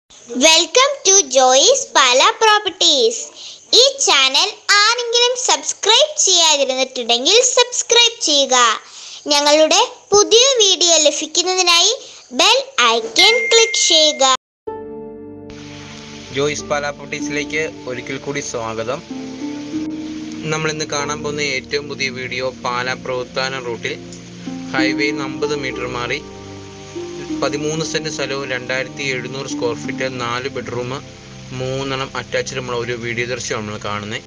welcome to Joys Pala properties ഈ channel ആരെങ്കിലും subscribe ചെയ്യാതിരുന്നിട്ടുണ്ടെങ്കിൽ സബ്സ്ക്രൈബ് ചെയ്യുക ഞങ്ങളുടെ പുതിയ വീഡിയോ ലഭിക്കുന്നതിനായി ബെൽ ഐക്കൺ ക്ലിക്ക് ചെയ്യുക ജോയിസ് പാല പ്രോപ്പർട്ടീസിലേക്ക് ഒരിക്കൽ കൂടി സ്വാഗതം നമ്മൾ ഇന്ന് കാണാൻ പോകുന്ന ഏറ്റവും പുതിയ വീഡിയോ പാല പ്രവർത്തന റൂട്ടിൽ ഹൈവേ അമ്പത് മീറ്റർ മാറി പതിമൂന്ന് സെൻറ്റ് സ്ഥലവും രണ്ടായിരത്തി എഴുന്നൂറ് സ്ക്വയർ ഫീറ്റ് നാല് ബെഡ്റൂം മൂന്നെണ്ണം അറ്റാച്ച്ഡുമുള്ള ഒരു വീഡിയോ ദൃശ്യമാണ് നമ്മൾ കാണുന്നത്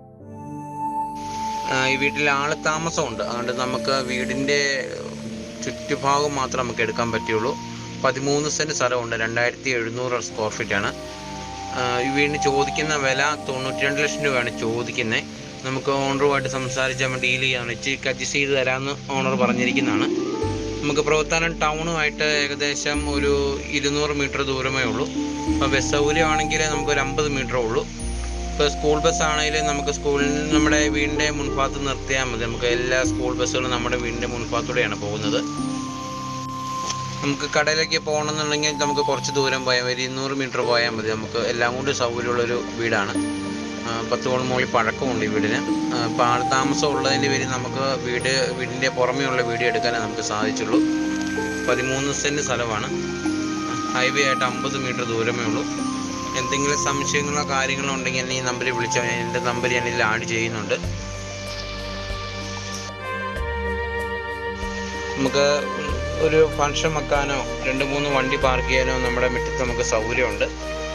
ഈ വീട്ടിൽ ആൾ താമസമുണ്ട് അതുകൊണ്ട് നമുക്ക് വീടിൻ്റെ ചുറ്റുഭാഗം മാത്രം നമുക്ക് എടുക്കാൻ പറ്റുള്ളൂ പതിമൂന്ന് സെൻറ്റ് സ്ഥലമുണ്ട് രണ്ടായിരത്തി എഴുന്നൂറ് സ്ക്വയർ ഫീറ്റാണ് ഈ വീടിന് ചോദിക്കുന്ന വില തൊണ്ണൂറ്റി രണ്ട് ലക്ഷം രൂപയാണ് ചോദിക്കുന്നത് നമുക്ക് ഓണറുമായിട്ട് സംസാരിച്ച് നമ്മൾ ഡീൽ ചെയ്യാൻ ഇച്ചിരി അഡ്ജസ്റ്റ് ചെയ്ത് തരാമെന്ന് ഓണർ പറഞ്ഞിരിക്കുന്നതാണ് നമുക്ക് പ്രവർത്തനം ടൗണുമായിട്ട് ഏകദേശം ഒരു ഇരുന്നൂറ് മീറ്റർ ദൂരമേ ഉള്ളൂ അപ്പോൾ ബസ് സൗകര്യമാണെങ്കിൽ നമുക്ക് ഒരു അമ്പത് മീറ്ററേ ഉള്ളൂ ഇപ്പോൾ സ്കൂൾ ബസ് ആണെങ്കിൽ നമുക്ക് സ്കൂളിൽ നമ്മുടെ വീടിൻ്റെ മുൻഭാഗത്ത് നിർത്തിയാൽ മതി നമുക്ക് എല്ലാ സ്കൂൾ ബസ്സുകളും നമ്മുടെ വീടിൻ്റെ മുൻഭാഗത്തൂടെയാണ് പോകുന്നത് നമുക്ക് കടയിലേക്ക് പോകണമെന്നുണ്ടെങ്കിൽ നമുക്ക് കുറച്ച് ദൂരം പോയാൽ മതി ഇരുന്നൂറ് മീറ്റർ പോയാൽ മതി നമുക്ക് എല്ലാം കൊണ്ട് സൗകര്യമുള്ളൊരു വീടാണ് ആ, പത്ത് കോൾ മുകളിൽ പഴക്കമുണ്ട് ഈ വീടിന് ആ, ഇപ്പോൾ ആൾ താമസം ഉള്ളതിൻ്റെ പേരിൽ നമുക്ക് വീട് വീടിൻ്റെ പുറമേ ഉള്ള വീഡിയോ എടുക്കാനേ നമുക്ക് സാധിച്ചുള്ളൂ പതിമൂന്ന് സെൻറ്റ് സ്ഥലമാണ് ഹൈവേ ആയിട്ട് അമ്പത് മീറ്റർ ദൂരമേ ഉള്ളൂ എന്തെങ്കിലും സംശയങ്ങളോ കാര്യങ്ങളോ ഉണ്ടെങ്കിൽ എന്നെ ഈ നമ്പറിൽ വിളിച്ചാൽ ഞാൻ എൻ്റെ നമ്പർ ഞാൻ ഇതിൽ ആഡ് ചെയ്യുന്നുണ്ട് നമുക്ക് ഒരു ഫംഗ്ഷൻ വെക്കാനോ രണ്ട് മൂന്ന് വണ്ടി പാർക്ക് ചെയ്യാനോ നമ്മുടെ മുറ്റത്ത് നമുക്ക് സൗകര്യമുണ്ട്